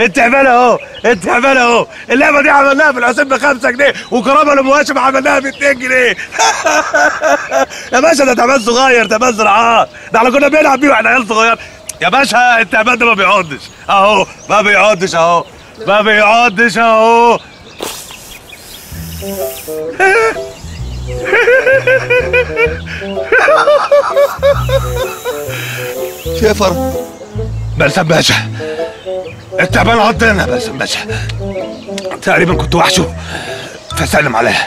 التعبان اهو التعبان اهو اللعبه دي عملناها في الحسين بخمسة جنيه وكرامه لام هاشم عملناها ب 2 جنيه يا باشا ده تعبان صغير تعبان زرعان ده احنا كنا بنلعب بيه واحنا عيال صغير يا باشا التعبان ده ما بيعضش اهو ما بيعضش اهو ما بيعضش اهو يا فرج بلسم باشا التعبان عضنا بلسم باشا تقريبا كنت وحشه فسلم عليها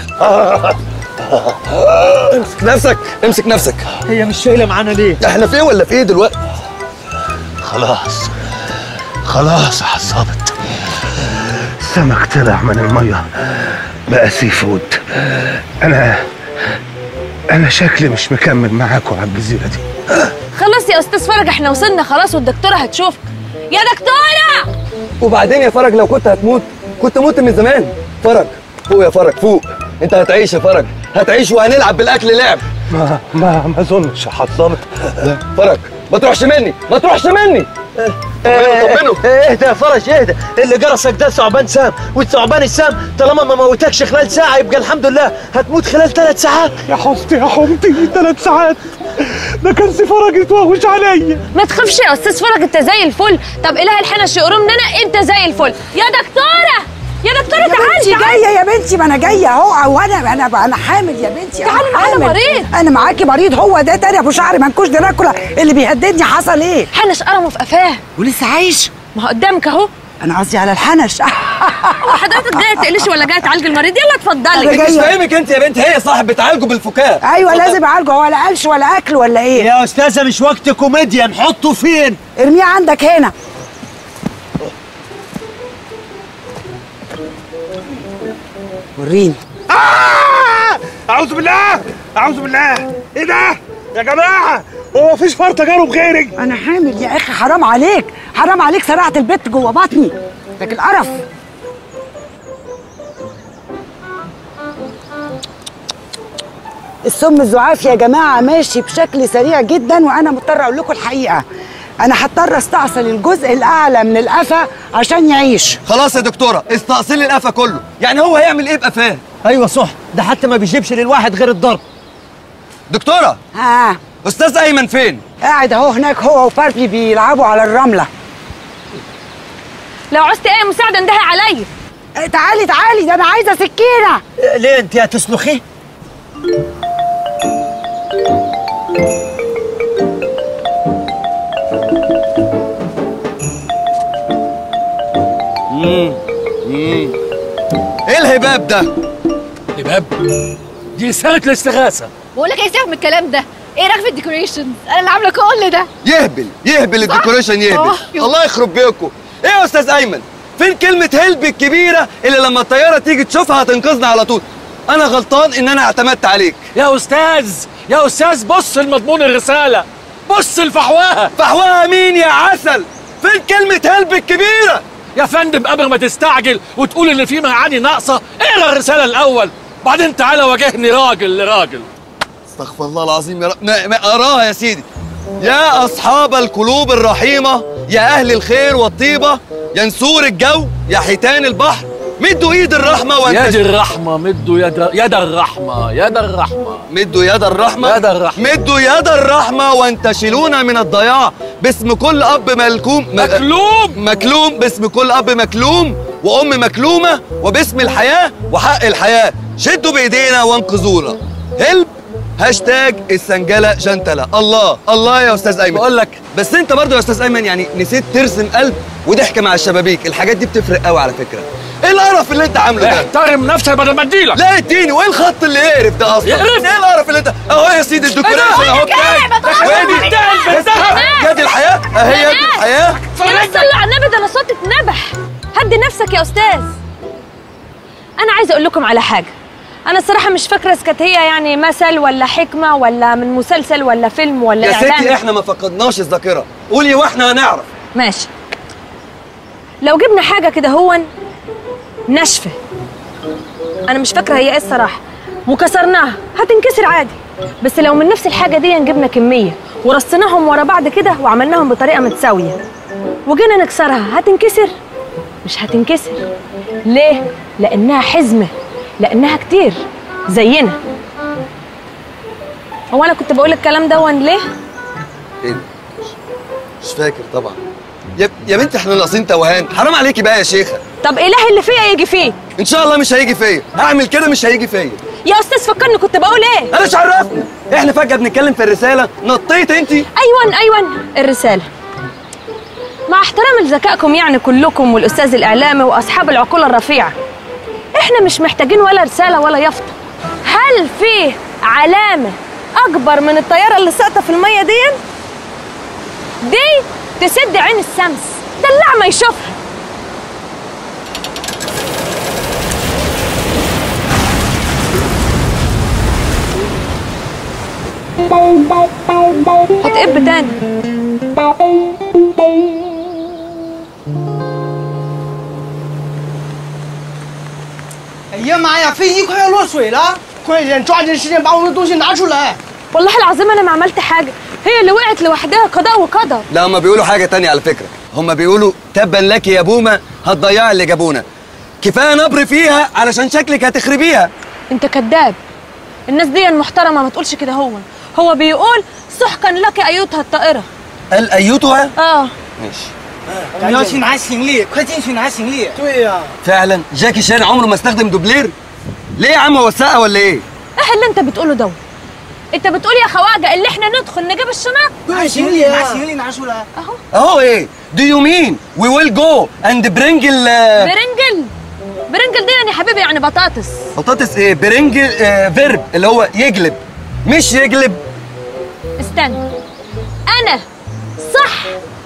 امسك نفسك امسك نفسك هي مش شايله معانا ليه احنا في ايه ولا في ايه دلوقتي خلاص خلاص يا حصابت السمك طلع من الميه بقى سي فود انا انا شكلي مش مكمل معاكم على الجزيره دي خلاص يا استاذ فرج احنا وصلنا خلاص والدكتوره هتشوفك يا دكتوره وبعدين يا فرج لو كنت هتموت كنت مت من زمان فرج فوق يا فرج فوق انت هتعيش يا فرج هتعيش وهنلعب بالاكل لعب ما ما ما اظنش يا حصابت فرج ما تروحش مني ما تروحش مني طمنه اهدى يا فرج اهدى اللي جرسك ده ثعبان سام والثعبان السام طالما ما موتكش خلال ساعه يبقى الحمد لله هتموت خلال ثلاث ساعات يا حمتي يا حمتي ثلاث ساعات ده كان سي فرج يتوهش عليا ما تخافش يا استاذ فرج انت زي الفل طب اله الحنش يقولوا ان انا انت زي الفل يا دكتوره يا دكتوره يا تعالي بنتي تعالي جايه يا بنتي ما انا جايه اهو وانا انا انا حامل يا بنتي أنا تعالي معانا حامل. مريض. انا معاكي مريض هو ده تاني ابو شعر منكوش دراكولا اللي بيهددني حصل ايه حنش قرمه في قفاه ولسه عايش ما هو قدامك اهو انا قصدي على الحنش هو حضرتك جايه تقلش ولا جايه تعالجي المريض يلا اتفضلي أنا مش جاية. فاهمك انت يا بنت هي صاحب بتعالجه بالفكاهه ايوه لازم اعالجه هو لا قلش ولا اكل ولا ايه يا استاذه مش وقت كوميديا نحطه فين ارميه عندك هنا وريني آه! اعوذ بالله اعوذ بالله ايه ده يا جماعه هو مفيش فرط تجارب غيري انا حامل يا اخي حرام عليك حرام عليك سرعت البت جوه بطني لكن القرف السم الزعاف يا جماعه ماشي بشكل سريع جدا وانا مضطره اقول لكم الحقيقه انا هضطر استأصل الجزء الاعلى من القفا عشان يعيش خلاص يا دكتوره استأصلي القفا كله يعني هو هيعمل ايه بقفاه ايوه صح ده حتى ما بيجيبش للواحد غير الضرب دكتوره ها استاذ ايمن فين قاعد اهو هناك هو وباربي بيلعبوا على الرمله لو عوزتي اي مساعده اندهي عليا إيه، تعالي تعالي ده انا عايزه سكينه إيه، ليه انت هتسلخيه ايه الهباب ده هباب دي رسالة الاستغاثة بقول لك ايه سيبك من الكلام ده ايه رايك في الديكوريشن انا اللي عامله كل ده يهبل يهبل الديكوريشن يهبل آه، يلا. الله يخرب بيكم ايه يا استاذ ايمن فين كلمه هلب الكبيره اللي لما الطياره تيجي تشوفها هتنقذنا على طول انا غلطان ان انا اعتمدت عليك يا أستاذ يا أستاذ بص لمضمون الرسالة بص لفحواها فحواها مين يا عسل فين كلمه هلب الكبيره يا فندم قبل ما تستعجل وتقول إن في معاني ناقصة اقرا الرسالة الأول بعدين تعالى واجهني راجل لراجل استغفر الله العظيم يا رب ما ما اقراها يا سيدي يا اصحاب القلوب الرحيمه يا اهل الخير والطيبه يا نسور الجو يا حيتان البحر مدوا ايد الرحمه يد وانت الرحمة مدوا يد يد الرحمة يد الرحمة مدوا يد الرحمه يد الرحمة. مدوا يد الرحمه وانتشلونا من الضياع باسم كل اب ملكوم م- مكلوم مكلوم باسم كل اب مكلوم وام مكلومه وباسم الحياه وحق الحياه شدوا بايدينا وانقذونا هلب هاشتاج السنجله جنتله الله الله يا استاذ ايمن بقول لك بس انت برضه يا استاذ ايمن يعني نسيت ترسم قلب وضحك مع الشبابيك الحاجات دي بتفرق قوي على فكره ايه القرف اللي انت عامله ده احترم نفسك بدل ما اديلك لا اديني وايه الخط اللي يقرف ده اصلا يقرف؟ ايه القرف اللي انت اهو يا سيدي الديكوريشن اهو بتاعك وادي جد الحياه اهي يد الحياه يا صلي على النبي ده انا صوتي اتنبح هدي نفسك يا استاذ انا عايزه اقول لكم على حاجه انا الصراحه مش فاكره اذا كانت هي يعني مثل ولا حكمه ولا من مسلسل ولا فيلم ولا يا ستي اعلان احنا ما فقدناش الذاكره قولي واحنا هنعرف ماشي لو جبنا حاجه كده هو ناشفه انا مش فاكره هي ايه الصراحه وكسرناها هتنكسر عادي بس لو من نفس الحاجه دي جبنا كميه ورصيناهم ورا بعض كده وعملناهم بطريقه متساويه وجينا نكسرها هتنكسر مش هتنكسر ليه لانها حزمه لانها كتير زينا هو انا كنت بقول الكلام دون ليه ايه ده؟ مش فاكر طبعا يا يا بنتي احنا ناقصين توهان حرام عليكي بقى يا شيخه طب اله اللي فيا يجي فيه ان شاء الله مش هيجي فيا هعمل كده مش هيجي فيا يا استاذ فكرني كنت بقول ايه انا مش عرفني احنا فجاه بنتكلم في الرساله نطيت انت ايوه ايوه الرساله مع احترام لذكائكم يعني كلكم والاستاذ الاعلامي واصحاب العقول الرفيعه احنا مش محتاجين ولا رساله ولا يافطه هل في علامه اكبر من الطياره اللي ساقطه في الميه دي دي تسد عين الشمس ده الأعمى يشوفها هتقب تاني 哎呀妈呀，飞机快要落水了！快点，抓紧时间把我们的东西拿出来！ والله العظيم انا ما عملت حاجه هي اللي وقعت لوحدها قضاء وقدر لا هما بيقولوا حاجه تانية على فكره هما بيقولوا تبا لك يا بومه هتضيعي اللي جابونا كفايه نبر فيها علشان شكلك هتخربيها انت كذاب الناس دي المحترمه ما تقولش كده هو هو بيقول سحقا لك ايتها الطائره قال ايتها اه ماشي 我们要去拿行李，快进去拿行李。对呀、 فعلا جاكي شان عمره ما استخدم دوبلير ليه يا عم وثقه ولا ايه ايه اللي انت بتقوله ده انت بتقول يا خواجه اللي احنا ندخل نجيب الشنط 拿行李，拿行李拿出来。 اهو اهو ايه do you mean we will go and bring ال برنجل برنجل دي يعني يا حبيبي يعني بطاطس بطاطس ايه برنج آه فيرب اللي هو يجلب مش يجلب استنى انا صح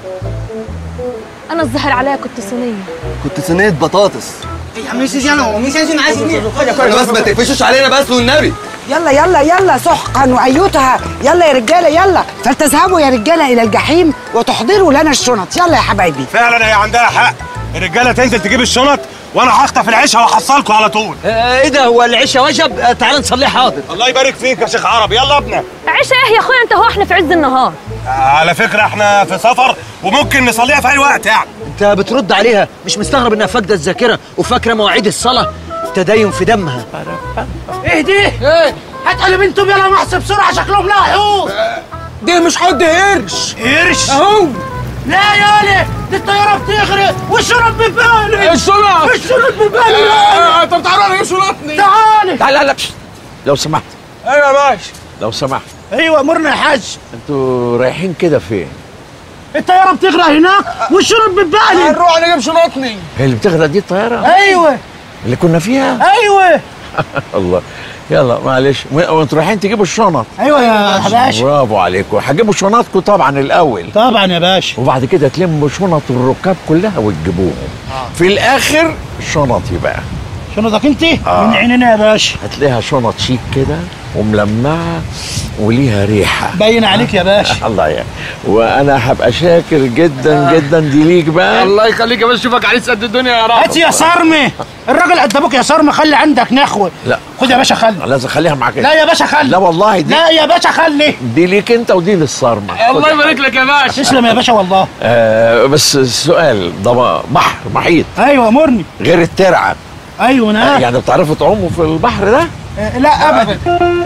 انا الظاهر عليا كنت صينيه كنت صينيه بطاطس 哎呀，没时间了，我们先去拿行李。快点，快 احنا بس ما تقفشوش علينا بس والنبي يلا يلا يلا سحقا وايتها يلا يا رجاله يلا فلتذهبوا يا رجاله الى الجحيم وتحضروا لنا الشنط يلا يا حبايبي فعلا هي عندها حق الرجاله تنزل تجيب الشنط وانا هخطف العشاء واحصلكم على طول ايه ده هو العشاء وجب آه، تعال نصلي حاضر الله يبارك فيك يا شيخ عرب يلا يا ابني عيشة ايه يا اخويا انت هو احنا في عز النهار على فكره احنا في سفر وممكن نصليها في اي وقت يعني انت بترد عليها مش مستغرب انها فاقده الذاكره وفاكره مواعيد الصلاه تدين في دمها ايه دي؟ ايه؟ هات قلب انتم يلا محسب بسرعه شكلهم لاحقوا دي مش حد قرش قرش اهو لا يا ولي دي الطياره بتغرق والشرب ببالي الشنط الشرب ببالي طب تعالوا انا شنطني تعالي تعال لا لا لو سمحت ايوه يا باشا لو سمحت ايوه امرنا يا حاج انتوا رايحين كده فين؟ الطياره بتغرق هناك والشرب ببالي نروح نجيب شنطني هي اللي بتغرق دي الطياره ايوه اللي كنا فيها ايوه الله يلا معلش و- وانتوا رايحين تجيبوا الشنط ايوه يا باشا برافو عليكم هتجيبوا شنطكم طبعا الاول طبعا يا باشا وبعد كده تلموا شنط الركاب كلها وتجيبوهم في الاخر شنطي بقى شنطك انت آه. من عيننا يا باشا هتلاقيها شنط شيك كده وملمعه وليها ريحه باين عليك يا باشا الله يعني وانا هبقى شاكر جدا جدا دي ليك بقى الله يخليك يا باشا اشوفك عريس قد الدنيا يا رب هات يا صرمي الراجل قد ابوك يا صرمي خلي عندك نخوه لا خد يا باشا خلي لازم اخليها معاك لا يا باشا خلي لا والله دي لا يا باشا خلي دي ليك انت ودي للصارمه الله يبارك لك يا باشا تسلم يا باشا والله آه بس السؤال ده بحر محيط ايوه امرني غير الترعه ايوه انا عارف. يعني بتعرفوا تعوموا في البحر ده آه، لا ابدا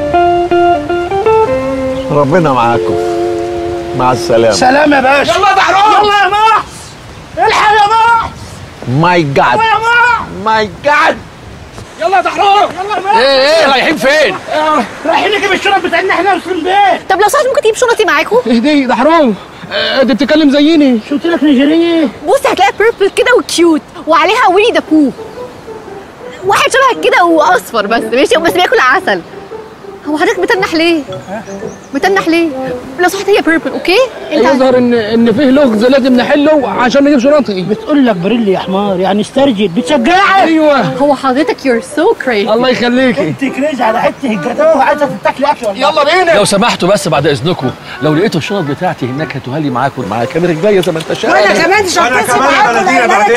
ربنا معاكم مع السلامه سلام يا باشا يلا يا دحرون يلا يا ماح الحق يا ماح ماي جاد يا ماح ماي جاد يلا يا دحرون يلا يا ماح ايه ايه رايحين فين؟ رايحين نجيب الشرب بتاعنا احنا مسلم بيه طب لو سمحت ممكن تجيب شنطي معاكم اهدي ده حرام دي بتتكلم زيني شو قلت لك نيجيريه بص هتلاقي بيربل كده وكيوت وعليها ويني ذا بو واحد شبهك كده واصفر بس ماشي بس بياكل عسل هو حضرتك بتنح ليه؟ بتنح ليه؟ لو سمحت هي بيربل اوكي؟ انت يظهر ان ان فيه لغز لازم نحله عشان نجيب شنطي بتقول لك بريلي يا حمار يعني استرجل بتشجعك ايوه هو حضرتك يور سو كريزي الله يخليكي انت كريزي على حته الجاتوه عايزه تاكلي اكل والله يلا بينا لو سمحتوا بس بعد اذنكم لو لقيتوا الشنط بتاعتي هناك هاتوها لي معاكم معايا كام رجليا زي ما انت شايف وانا كمان شطتي انا كمان معاكم، بلدينا لا، لا، بعدين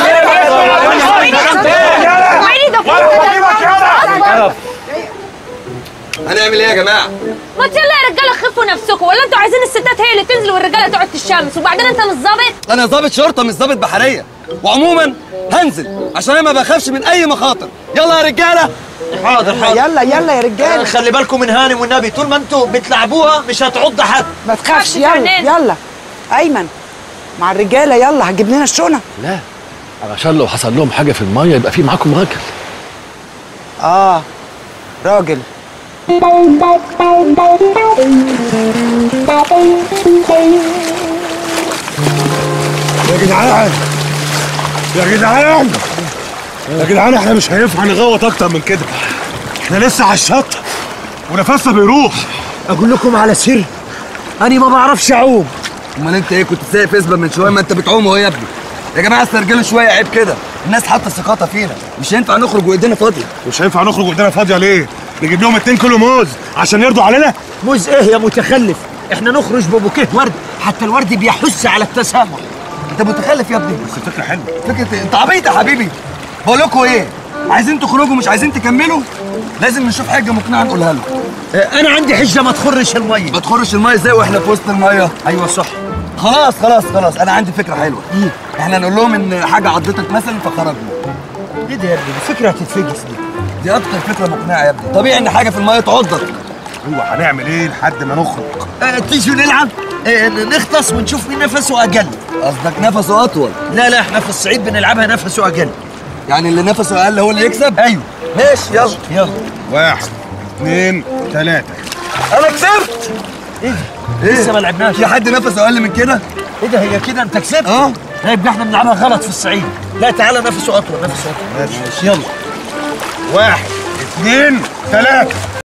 ويني ذا بو هنعمل ايه يا جماعه ما يلا يا رجاله خفوا تشوفوا نفسكم ولا انتوا عايزين الستات هي اللي تنزل والرجاله تقعد تشمس وبعدين انت مش ظابط انا ضابط شرطه مش ضابط بحريه وعموما هنزل عشان انا ما بخافش من اي مخاطر يلا يا رجاله حاضر حاضر يلا يلا يا رجاله خلي بالكم من هانم والنبي طول ما انتوا بتلعبوها مش هتعض حد ما تخافش تخافش يلا فنان. يلا ايمن مع الرجاله يلا هتجيب لنا الشنط لا علشان لو حصل لهم حاجه في الميه يبقى في معاكم راجل اه راجل يا جدعان يا جدعان يا جدعان احنا مش هينفع نغوط اكتر من كده احنا لسه على الشط ونفسنا بيروح اقول لكم على سر انا ما بعرفش اعوم امال انت ايه كنت سايق فيسبا من شويه ما انت بتعوم اهو يا ابني يا جماعه استرجلوا شويه عيب كده الناس حاطه ثقتها فينا مش هينفع نخرج وايدينا فاضيه مش هينفع نخرج قدامنا فاضيه ليه؟ نجيب لهم 2 كيلو موز عشان يرضوا علينا؟ موز ايه يا متخلف احنا نخرج ببوكيه ورد حتى الورد بيحث على التسامح انت متخلف يا ابني بس فكره حلوه فكره إيه؟ انت عبيط يا حبيبي بقول لكم ايه عايزين تخرجوا مش عايزين تكملوا لازم نشوف حاجه مقنعه نقولها لكم اه، انا عندي حجه ما تخرش الميه ما تخرش الميه ازاي واحنا في وسط الميه ايوه صح خلاص خلاص خلاص انا عندي فكره حلوه احنا نقول لهم ان حاجه عضتك مثلا فخرجنا ايه ده يا ابني دي فكره هتتفجس دي دي اكتر فكره مقنعه يا ابني طبيعي ان حاجه في الميه تعضك هو هنعمل ايه لحد ما نخرج؟ اه، تيجوا نلعب اه، نختص ونشوف مين نفسه اقل قصدك نفسه اطول لا لا احنا في الصعيد بنلعبها نفسه اقل يعني اللي نفسه اقل هو اللي يكسب ايوه ماشي يلا يلا واحد اثنين ثلاثه انا كسبت ايه ده؟ لسه ما لعبناش في حد نفسه اقل من كده ايه ده هي كده انت كسبت اه لا يبقى احنا بنلعبها غلط في الصعيد لا تعالى نفسه اطول نفسه اطول ماشي ماشي يلا واحد اثنين ثلاثه